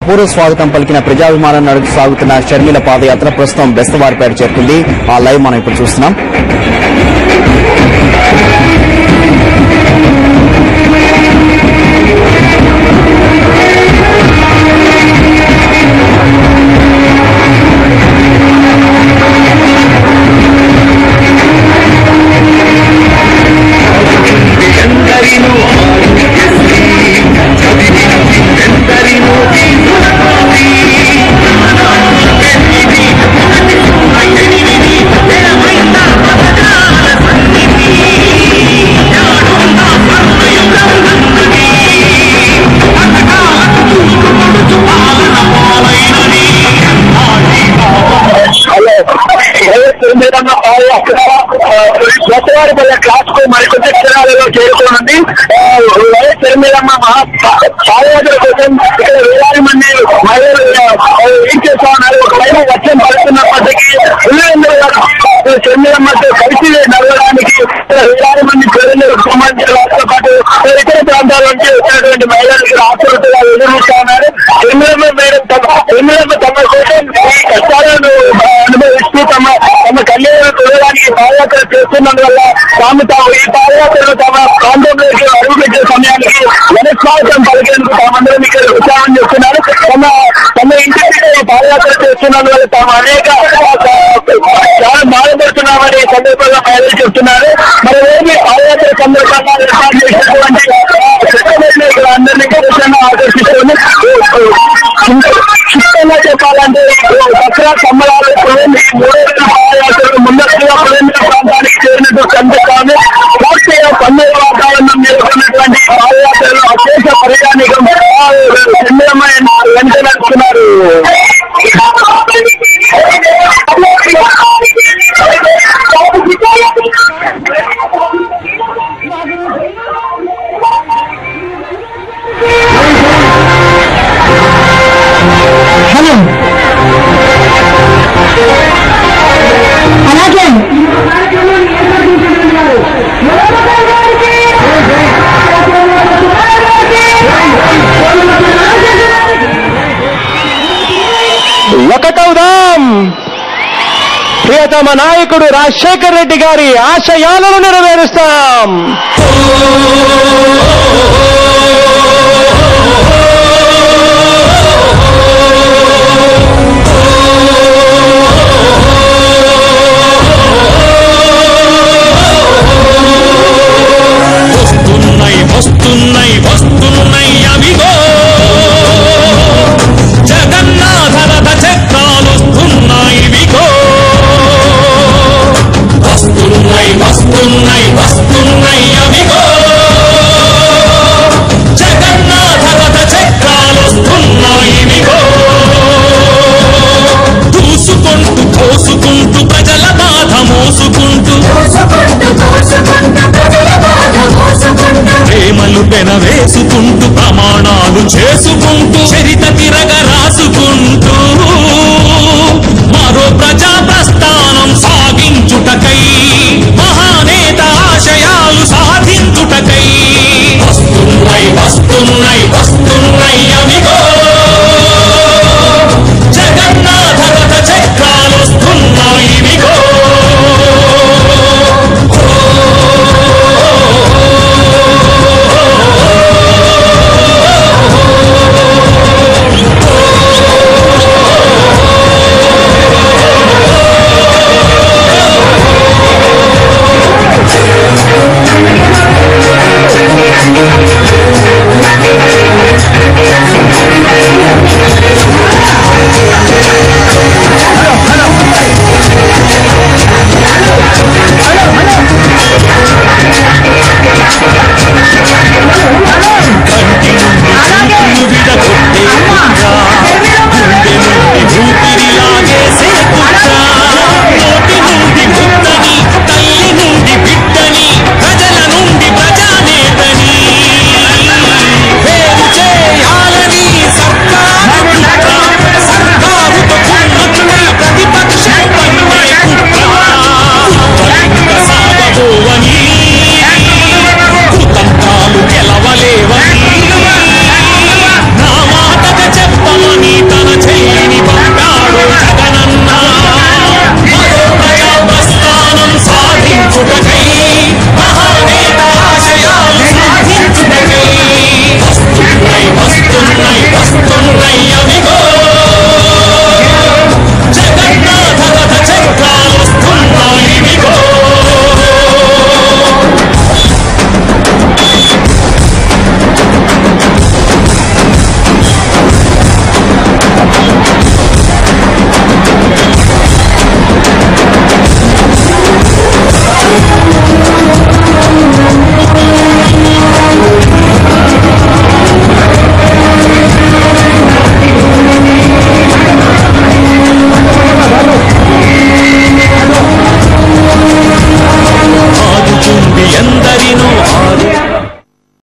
అపూర్వ స్వాగతం పలికిన ప్రజాభిమానం నడుచు సాగుతున్న షర్మిల పాదయాత్ర ప్రస్తుతం బెస్తవారిపేట చేరుకుంది ఆ లైవ్ మనం ఇప్పుడు చూస్తున్నాం ఎందరినో ఆరోగ్యశ్రీ చదివిన ఎందరినో తీసుకున్నది ఎనిమిది ఎనిమిది ఎనభైన పథకాల సన్నిధి యాడున్న స్వర్ణయుగం నందుని పథకాలను చూసుకొడుచు పాలన పాలైనని ఆది హలో మీరన్న కొత్తవారిపల్లె క్లాస్ కు మరికొద్ది క్షణాలలో చేరుకోనుంది వైఎస్ తిరుమలమ్మ మహా పాదయాత్ర కోసం ఇక్కడ వేలాది మంది మహిళలు ఆ, ఏం చేస్తా ఉన్నారు ఒకవైపు వర్షం పడుతున్నప్పటికీ ఉల్లంఘన తిరుమలమ్మతో కలిసి నడవడానికి ఇక్కడ వేలాది మంది ప్రజలు సంబంధించిన వారితో పాటు ఇతర ప్రాంతాల నుంచి వచ్చినటువంటి మహిళలు ఇక్కడ ఆశ్చర్యంగా ఎదురు చూస్తా ఉన్నారు తిరుమలమ్మ మేడం తమ తిరుమలమ్మ తమ కోసం ఈ కష్టాలను అనుభవిస్తూ తమ తమ కళ్యాణం చూడడానికి పాదయాత్ర చేస్తున్నందువల్ల తాము తాము ఈ పాదయాత్రను తమ ప్రాంతంలోకి అడుగుపెట్టే సమయానికి మనస్వాగతం పలికేందుకు తామందరం ఇక్కడ ఉత్సాహం చేస్తున్నారు తమ తమ ఇంటి మీద ఈ పాదయాత్ర చేస్తున్నందువల్ల తాము అనేక చాలా బాధపడుతున్నామని ఈ సందర్భంగా మహిళలు చెప్తున్నారు మరి రోజు పాదయాత్ర సందర్భంగా ఏర్పాటు చేసినటువంటి చట్టబడిన ఇక్కడ అందరినీ ఖచ్చితంగా ఆకర్షిస్తుంది చిత్తంగా చెప్పాలంటే దసరా సంబరాలు పులింది మూడో రోజు పాదయాత్రలు ముందస్తుగా పులింది ప్రాంతానికి చేరినట్టు కనిపిస్తోంది పూర్తిగా పండుగ వాతావరణం నెలకొన్నటువంటి పాదయాత్రలు అశేష పరిగానికం చంద్రమ్మ వెంట నడుస్తున్నారు హలో అలాగే ఒకటవుదాం ప్రియతమ నాయకుడు రాజశేఖర్ రెడ్డి గారి ఆశయాలను నెరవేరుస్తాం వస్తున్నాయి వస్తున్నాయి వస్తున్నాయి అవిగో జగన్నాథ రథ చక్రాలు వస్తున్నాయి విగో వస్తున్నాయి వస్తున్నాయి వస్తున్నాయి అవిగో జగన్నాథ రథ చక్రాలు వస్తున్నాయి విగో దూసుకుంటూ పోసుకుంటూ ప్రజల బాధ మోసుకుంటూ ప్రేమలు పెనవేసుకుంటూ ప్రమాణాలు చేసుకుంటూ చరిత